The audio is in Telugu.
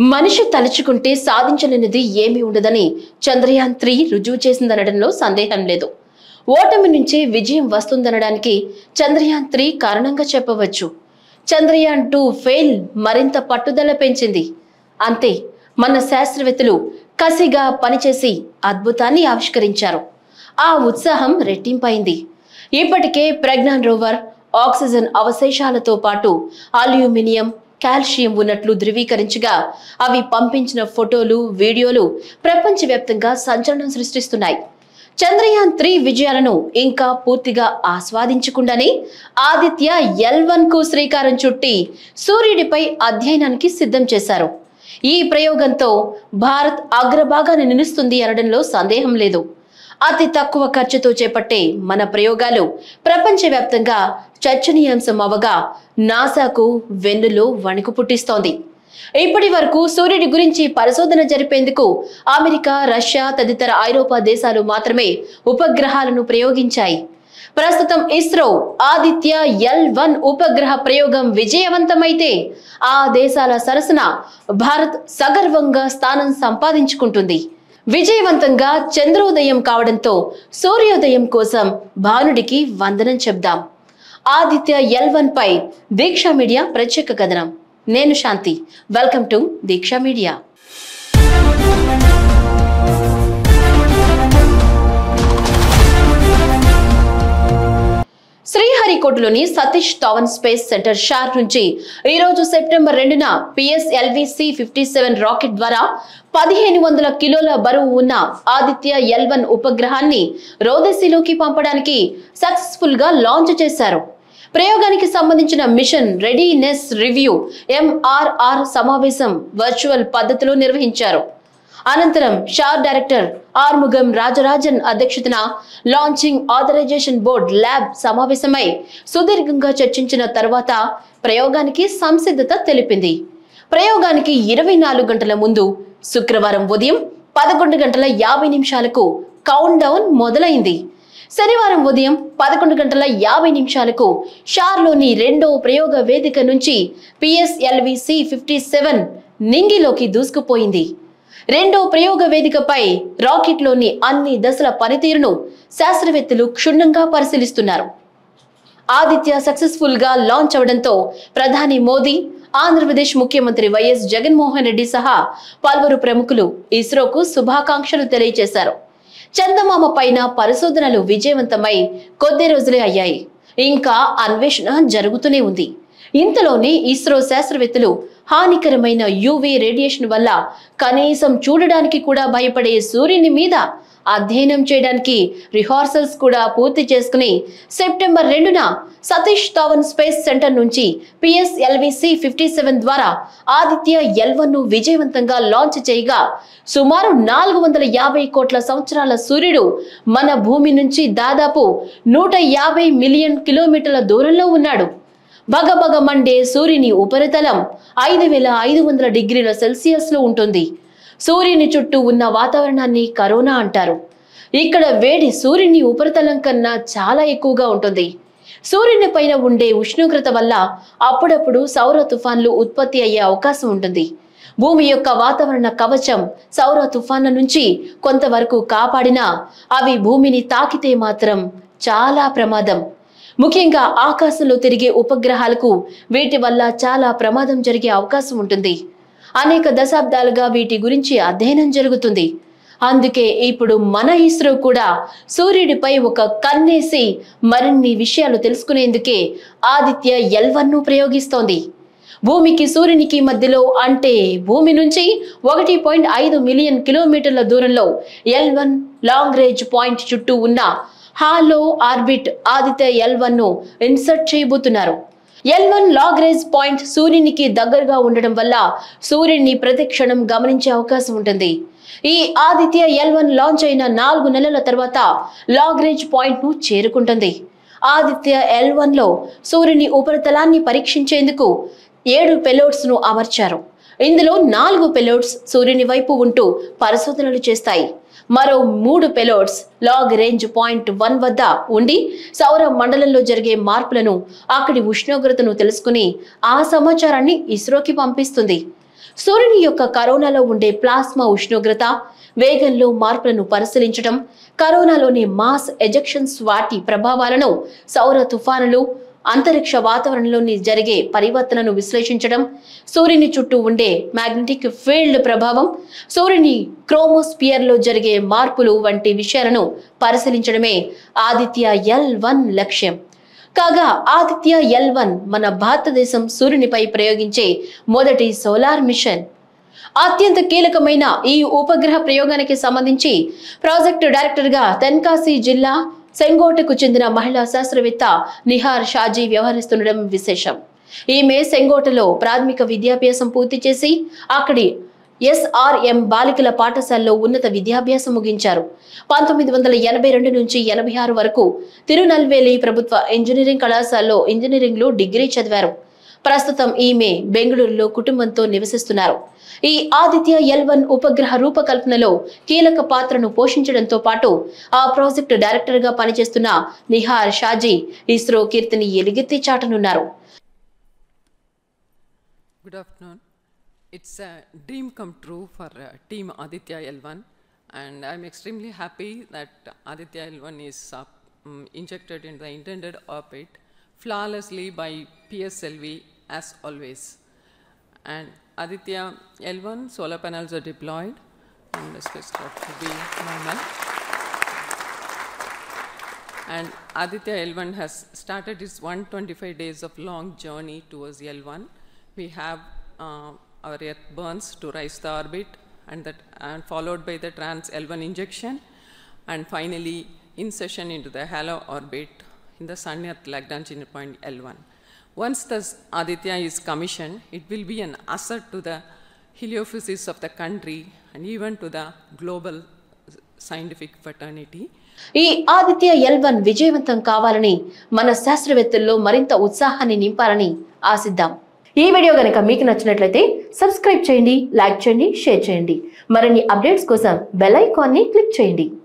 మనిషి తలుచుకుంటే సాధించలేనిది ఏమీ ఉండదని చంద్రయాన్ త్రీ రుజువు చేసిందనడంలో సందేహం లేదు ఓటమి నుంచే విజయం వస్తుందనడానికి చంద్రయాన్ త్రీ కారణంగా చెప్పవచ్చు చంద్రయాన్ టూ ఫెయిల్ మరింత పట్టుదల పెంచింది అంతే మన శాస్త్రవేత్తలు కసిగా పనిచేసి అద్భుతాన్ని ఆవిష్కరించారు ఆ ఉత్సాహం రెట్టింపైంది ఇప్పటికే ప్రజ్ఞాన్ రోవర్ ఆక్సిజన్ అవశేషాలతో పాటు అల్యూమినియం కాల్షియం ఉన్నట్లు ధృవీకరించగా అవి పంపించిన ఫోటోలు వీడియోలు ప్రపంచవ్యాప్తంగా సంచలనం సృష్టిస్తున్నాయి చంద్రయాన్ త్రీ విజయాలను ఇంకా పూర్తిగా ఆస్వాదించకుండానే ఆదిత్య ఎల్ వన్ కు శ్రీకారం చుట్టి సూర్యుడిపై అధ్యయనానికి సిద్ధం చేశారు ఈ ప్రయోగంతో భారత్ అగ్రభాగాన్ని నిలుస్తుంది అనడంలో సందేహం లేదు అతి తక్కువ ఖర్చుతో చేపట్టే మన ప్రయోగాలు ప్రపంచవ్యాప్తంగా చర్చనీయాంశం అవగా నాసాకు వెన్నులో వణుకు పుట్టిస్తోంది ఇప్పటి వరకు సూర్యుడి గురించి పరిశోధన జరిపేందుకు అమెరికా రష్యా తదితర ఐరోపా దేశాలు మాత్రమే ఉపగ్రహాలను ప్రయోగించాయి ప్రస్తుతం ఇస్రో ఆదిత్య ఎల్ వన్ ఉపగ్రహ ప్రయోగం విజయవంతమైతే ఆ దేశాల సరసన భారత్ సగర్వంగా స్థానం సంపాదించుకుంటుంది విజయవంతంగా చంద్రోదయం కావడంతో సూర్యోదయం కోసం భానుడికి వందనం చెప్దాం ఆదిత్య ఎల్ వన్ పై దీక్షా మీడియా ప్రత్యేక కథనం నేను Shanti welcome to Deeksha media శ్రీహరికోటలోని సతీష్ ధవన్ స్పేస్ సెంటర్ షార్ నుంచి ఈ రోజు సెప్టెంబర్ రెండున PSLV C fifty seven rocket ద్వారా పదిహేను వందల కిలోల బరువు ఉన్న ఆదిత్య ఎల్ వన్ ఉపగ్రహాన్ని రోదసిలోకి పంపడానికి సక్సెస్ఫుల్ గా లాంచ్ చేశారు ప్రయోగానికి సంబంధించిన మిషన్ రెడీనెస్ రివ్యూ ఎంఆర్ఆర్ సమావేశం వర్చువల్ పద్ధతిలో నిర్వహించారు అనంతరం షార్ డైరెక్టర్ ఆర్ముగం రాజరాజన్ అధ్యక్షతన లాంచింగ్ ఆథరైజేషన్ బోర్డ్ ల్యాబ్ సమావేశమై సుదీర్ఘంగా చర్చించిన తర్వాత ప్రయోగానికి సంసిద్ధత తెలిపింది ప్రయోగానికి ఇరవై నాలుగు గంటల ముందు శుక్రవారం ఉదయం పదకొండు గంటల యాభై నిమిషాలకు కౌంట్ డౌన్ మొదలైంది శనివారం ఉదయం పదకొండు గంటల యాభై నిమిషాలకు షార్లోని రెండో ప్రయోగ వేదిక నుంచి పిఎస్ఎల్వి సి ఫిఫ్టీ సెవెన్ నింగిలోకి దూసుకుపోయింది రెండో ప్రయోగ వేదికపై రాకెట్లోని అన్ని దశల పనితీరును శాస్త్రవేత్తలు క్షుణ్ణంగా పరిశీలిస్తున్నారు ఆదిత్య సక్సెస్ఫుల్ గా లాంచ్ అవడంతో ప్రధాని మోదీ ఆంధ్రప్రదేశ్ ముఖ్యమంత్రి వైఎస్ జగన్మోహన్ రెడ్డి సహా పలువురు ప్రముఖులు ఇస్రోకు శుభాకాంక్షలు తెలియజేశారు చందమామ పైన పరిశోధనలు విజయవంతమై కొద్ది రోజులే అయ్యాయి ఇంకా అన్వేషణ జరుగుతూనే ఉంది ఇంతలోనే ఇస్రో శాస్త్రవేత్తలు హానికరమైన యూవీ రేడియేషన్ వల్ల కనీసం చూడడానికి కూడా భయపడే సూర్యుని మీద అధ్యయనం చేయడానికి రిహార్సల్స్ కూడా పూర్తి చేసుకుని సెప్టెంబర్ రెండున సతీష్ ధవన్ స్పేస్ సెంటర్ నుంచి పిఎస్ఎల్విసి ఫిఫ్టీ సెవెన్ ద్వారా ఆదిత్య ఎల్ ను విజయవంతంగా లాంచ్ చేయగా సుమారు నాలుగు వందల యాభై కోట్ల సంవత్సరాల సూర్యుడు మన భూమి నుంచి దాదాపు నూట యాభై మిలియన్ కిలోమీటర్ల దూరంలో ఉన్నాడు భగభగ మండే సూర్యుని ఉపరితలం ఐదు వేల ఐదు వందల డిగ్రీల సెల్సియస్ లో ఉంటుంది సూర్యుని చుట్టూ ఉన్న వాతావరణాన్ని కరోనా అంటారు ఇక్కడ వేడి సూర్యుని ఉపరితలం కన్నా చాలా ఎక్కువగా ఉంటుంది సూర్యుని పైన ఉండే ఉష్ణోగ్రత వల్ల అప్పుడప్పుడు సౌర తుఫాన్లు ఉత్పత్తి అయ్యే అవకాశం ఉంటుంది భూమి యొక్క వాతావరణ కవచం సౌర తుఫాన్ల నుంచి కొంతవరకు కాపాడినా అవి భూమిని తాకితే మాత్రం చాలా ప్రమాదం ముఖ్యంగా ఆకాశంలో తిరిగే ఉపగ్రహాలకు వీటి వల్ల చాలా ప్రమాదం జరిగే అవకాశం ఉంటుంది అనేక దశాబ్దాలుగా వీటి గురించి అధ్యయనం జరుగుతుంది అందుకే ఇప్పుడు మన ఇస్రో కూడా సూర్యుడిపై ఒక కన్నేసి మరిన్ని విషయాలు తెలుసుకునేందుకే ఆదిత్య ఎల్ ను ప్రయోగిస్తోంది భూమికి సూర్యునికి మధ్యలో అంటే భూమి నుంచి ఒకటి పాయింట్ ఐదు మిలియన్ కిలోమీటర్ల దూరంలో L one long range point చుట్టూ ఉన్న హాలో ఆర్బిట్ ఆదిత్య ఎల్ ను ఇన్సర్ట్ చేయబోతున్నారు ఎల్ వన్ లాగ్రేజ్ పాయింట్ సూర్యునికి దగ్గరగా ఉండడం వల్ల సూర్యుడిని ప్రతి క్షణం గమనించే అవకాశం ఉంటుంది ఈ ఆదిత్య ఎల్ వన్ లాంచ్ అయిన నాలుగు నెలల తర్వాత లాగ్రేజ్ పాయింట్ ను చేరుకుంటుంది ఆదిత్య ఎల్ వన్ లో సూర్యుని ఉపరితలాన్ని పరీక్షించేందుకు ఏడు పెలోడ్స్ ను అమర్చారు ఇందులో నాలుగు పెలోడ్స్ సూర్యుని వైపు ఉంటూ పరిశోధనలు చేస్తాయి మరో మూడు payloads Lagrange point one వద్ద ఉండి సౌర మండలంలో జరిగే మార్పులను అక్కడి ఉష్ణోగ్రతను తెలుసుకుని ఆ సమాచారాన్ని ఇస్రోకి పంపిస్తుంది సూర్యుని యొక్క కరోనాలో ఉండే ప్లాస్మా ఉష్ణోగ్రత వేగంలో మార్పులను పరిశీలించడం కరోనాలోని మాస్ ఎజెక్షన్స్ వాటి ప్రభావాలను సౌర తుఫానులు అంతరిక్ష వాతావరణంలోని జరిగే పరివర్తనను విశ్లేషించడం సూర్యుని చుట్టూ ఉండే మ్యాగ్నెటిక్ ఫీల్డ్ ప్రభావం సూర్యుని క్రోమోస్పియర్లో జరిగే మార్పులు వంటి విషయాలను పరిశీలించడమే ఆదిత్య ఎల్ వన్ లక్ష్యం కాగా ఆదిత్య ఎల్ వన్ మన భారతదేశం సూర్యునిపై ప్రయోగించే మొదటి సోలార్ మిషన్ అత్యంత కీలకమైన ఈ ఉపగ్రహ ప్రయోగానికి సంబంధించి ప్రాజెక్టు డైరెక్టర్గా తెన్కాసి జిల్లా సెంగోటకు చెందిన మహిళా శాస్త్రవేత్త నిహార్ షాజీ వ్యవహరిస్తుండడం విశేషం ఈమె సెంగోటలో ప్రాథమిక విద్యాభ్యాసం పూర్తి చేసి అక్కడి ఎస్ఆర్ఎం బాలికల పాఠశాలలో ఉన్నత విద్యాభ్యాసం ముగించారు పంతొమ్మిది వందల ఎనభై రెండు నుంచి ఎనభై ఆరు వరకు తిరునల్వేలి ప్రభుత్వ ఇంజనీరింగ్ కళాశాలలో ఇంజనీరింగ్లో డిగ్రీ చదివారు ప్రస్తుతం ఈమె బెంగళూరులో కుటుంబంతో నివసిస్తున్నారు ఈ ఆదిత్య ఎల్ వన్ ఉపగ్రహ రూపకల్పనలో కీలక పాత్రను పోషించడంతో పాటు ఆ ప్రాజెక్టు డైరెక్టర్ గా పనిచేస్తున్న నిహార్ షాజీ ఇస్రో కీర్తిని ఎలుగెత్తి చాటనున్నారు Good afternoon. It's a dream come true for uh, Team Aditya L1, and I'm extremely happy that Aditya L1 is uh, mm, injected in the intended orbit flawlessly by PSLV as always. And Aditya L1 solar panels are deployed, and the spacecraft will be normal. And Aditya L1 has started its 125 days of long journey towards L1. We have uh, our Earth burns to rise the orbit, and that and followed by the trans L1 injection, and finally insertion into the halo orbit in the Sun Earth Lagrange point L1. Once this Aditya is commissioned, it will be an asset to the heliophysics of the country and even to the global scientific fraternity. ఈ ఆదిత్య ఎల్ వన్ విజయవంతం కావాలని మన శాస్త్రవేత్తల్లో మరింత ఉత్సాహాన్ని నింపాలని ఆశిద్దాం ఈ వీడియో గనక మీకు నచ్చినట్లయితే సబ్స్క్రైబ్ చేయండి లైక్ చేయండి షేర్ చేయండి మరిన్ని అప్డేట్స్ కోసం బెల్ ఐకాన్ని క్లిక్ చేయండి